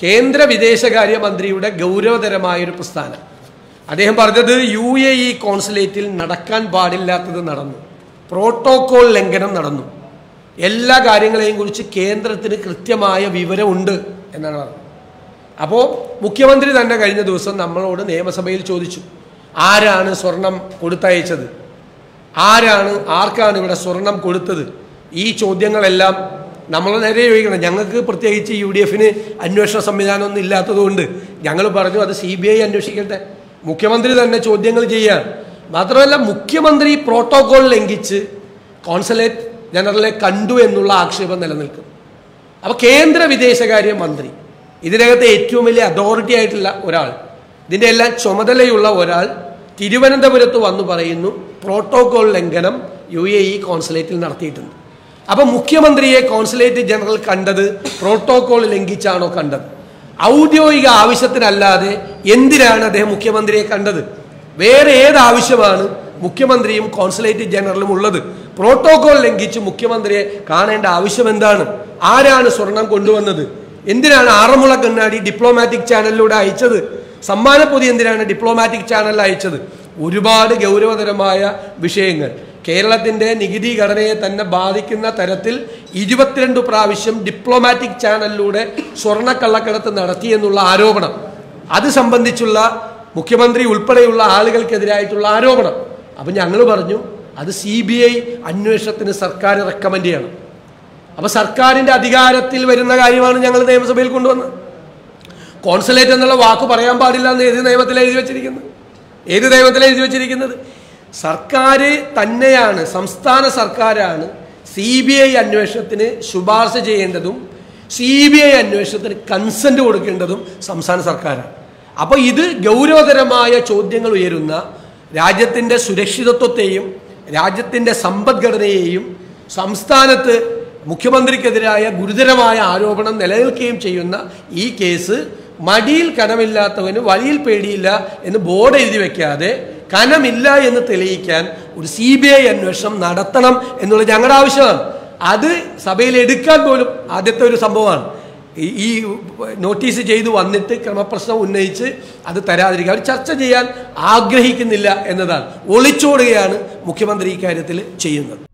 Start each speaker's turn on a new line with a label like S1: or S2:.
S1: കേന്ദ്ര വിദേശകാര്യ മന്ത്രിയുടെ ഗൗരവതരമായൊരു പ്രസ്ഥാനം അദ്ദേഹം പറഞ്ഞത് യു എ ഇ കോൺസുലേറ്റിൽ നടക്കാൻ പാടില്ലാത്തത് നടന്നു പ്രോട്ടോകോൾ ലംഘനം നടന്നു എല്ലാ കാര്യങ്ങളെയും കുറിച്ച് കേന്ദ്രത്തിന് കൃത്യമായ വിവരമുണ്ട് എന്നാണ് പറഞ്ഞത് അപ്പോൾ മുഖ്യമന്ത്രി തന്നെ കഴിഞ്ഞ ദിവസം നമ്മളോട് നിയമസഭയിൽ ചോദിച്ചു ആരാണ് സ്വർണം കൊടുത്തയച്ചത് ആരാണ് ആർക്കാണ് ഇവിടെ സ്വർണം കൊടുത്തത് ഈ ചോദ്യങ്ങളെല്ലാം നമ്മൾ നേരെ ചോദിക്കണം ഞങ്ങൾക്ക് പ്രത്യേകിച്ച് യു ഡി എഫിന് അന്വേഷണ സംവിധാനമൊന്നും ഇല്ലാത്തതുകൊണ്ട് ഞങ്ങൾ പറഞ്ഞു അത് സി ബി ഐ അന്വേഷിക്കട്ടെ മുഖ്യമന്ത്രി തന്നെ ചോദ്യങ്ങൾ ചെയ്യാൻ മാത്രമല്ല മുഖ്യമന്ത്രി പ്രോട്ടോകോൾ ലംഘിച്ച് കോൺസുലേറ്റ് ജനറലെ കണ്ടു എന്നുള്ള ആക്ഷേപം നിലനിൽക്കും അപ്പോൾ കേന്ദ്ര വിദേശകാര്യ മന്ത്രി ഇതിനകത്തെ ഏറ്റവും വലിയ അതോറിറ്റി ആയിട്ടുള്ള ഒരാൾ ഇതിൻ്റെ എല്ലാം ചുമതലയുള്ള ഒരാൾ തിരുവനന്തപുരത്ത് വന്നു പറയുന്നു പ്രോട്ടോകോൾ ലംഘനം യു എ ഇ കോൺസുലേറ്റിൽ നടത്തിയിട്ടുണ്ട് അപ്പം മുഖ്യമന്ത്രിയെ കോൺസുലേറ്റ് ജനറൽ കണ്ടത് പ്രോട്ടോകോൾ ലംഘിച്ചാണോ കണ്ടത് ഔദ്യോഗിക ആവശ്യത്തിനല്ലാതെ എന്തിനാണ് അദ്ദേഹം മുഖ്യമന്ത്രിയെ കണ്ടത് വേറെ ഏത് ആവശ്യമാണ് മുഖ്യമന്ത്രിയും കോൺസുലേറ്റ് ജനറലും ഉള്ളത് പ്രോട്ടോകോൾ ലംഘിച്ച് മുഖ്യമന്ത്രിയെ കാണേണ്ട ആവശ്യം എന്താണ് ആരാണ് സ്വർണം കൊണ്ടുവന്നത് എന്തിനാണ് ആറന്മുള കണ്ണാടി ഡിപ്ലോമാറ്റിക് ചാനലിലൂടെ അയച്ചത് സമ്മാനപ്പൊതി എന്തിനാണ് ഡിപ്ലോമാറ്റിക് ചാനലിൽ അയച്ചത് ഒരുപാട് ഗൗരവതരമായ വിഷയങ്ങൾ കേരളത്തിന്റെ നികുതി ഘടനയെ തന്നെ ബാധിക്കുന്ന തരത്തിൽ ഇരുപത്തിരണ്ട് പ്രാവശ്യം ഡിപ്ലോമാറ്റിക് ചാനലിലൂടെ സ്വർണ്ണക്കള്ളക്കടത്ത് നടത്തിയെന്നുള്ള ആരോപണം അത് സംബന്ധിച്ചുള്ള മുഖ്യമന്ത്രി ഉൾപ്പെടെയുള്ള ആളുകൾക്കെതിരായിട്ടുള്ള ആരോപണം അപ്പം ഞങ്ങൾ പറഞ്ഞു അത് സി ബി ഐ അന്വേഷണത്തിന് സർക്കാർ റെക്കമെൻഡ് ചെയ്യണം അപ്പൊ സർക്കാരിന്റെ അധികാരത്തിൽ വരുന്ന കാര്യമാണ് ഞങ്ങൾ നിയമസഭയിൽ കൊണ്ടുവന്നത് കോൺസുലേറ്റ് എന്നുള്ള വാക്ക് പറയാൻ പാടില്ല എന്ന് ഏത് നിയമത്തിൽ എഴുതി വെച്ചിരിക്കുന്നത് ഏത് നിയമത്തിൽ എഴുതി വെച്ചിരിക്കുന്നത് സർക്കാർ തന്നെയാണ് സംസ്ഥാന സർക്കാരാണ് സി ബി ഐ അന്വേഷണത്തിന് ശുപാർശ ചെയ്യേണ്ടതും സി ബി ഐ അന്വേഷണത്തിന് കൺസെന്റ് കൊടുക്കേണ്ടതും സംസ്ഥാന സർക്കാരാണ് അപ്പോൾ ഇത് ഗൗരവതരമായ ചോദ്യങ്ങൾ ഉയരുന്ന രാജ്യത്തിൻ്റെ സുരക്ഷിതത്വത്തെയും രാജ്യത്തിൻ്റെ സമ്പദ്ഘടനയെയും സംസ്ഥാനത്ത് മുഖ്യമന്ത്രിക്കെതിരായ ഗുരുതരമായ ആരോപണം നിലനിൽക്കുകയും ചെയ്യുന്ന ഈ കേസ് മടിയിൽ കനമില്ലാത്തവന് വഴിയിൽ പേടിയില്ല എന്ന് ബോർഡ് എഴുതി വെക്കാതെ കനമില്ല എന്ന് തെളിയിക്കാൻ ഒരു സി ബി ഐ അന്വേഷണം നടത്തണം എന്നുള്ളത് ഞങ്ങളുടെ ആവശ്യമാണ് അത് സഭയിൽ എടുക്കാൻ പോലും ആദ്യത്തെ ഒരു സംഭവമാണ് ഈ- ഈ നോട്ടീസ് ചെയ്തു വന്നിട്ട് ക്രമപ്രശ്നം ഉന്നയിച്ച് അത് തരാതിരിക്കുക അവർ ചർച്ച ചെയ്യാൻ ആഗ്രഹിക്കുന്നില്ല എന്നതാണ് ഒളിച്ചോടുകയാണ് മുഖ്യമന്ത്രി ഇക്കാര്യത്തിൽ ചെയ്യുന്നത്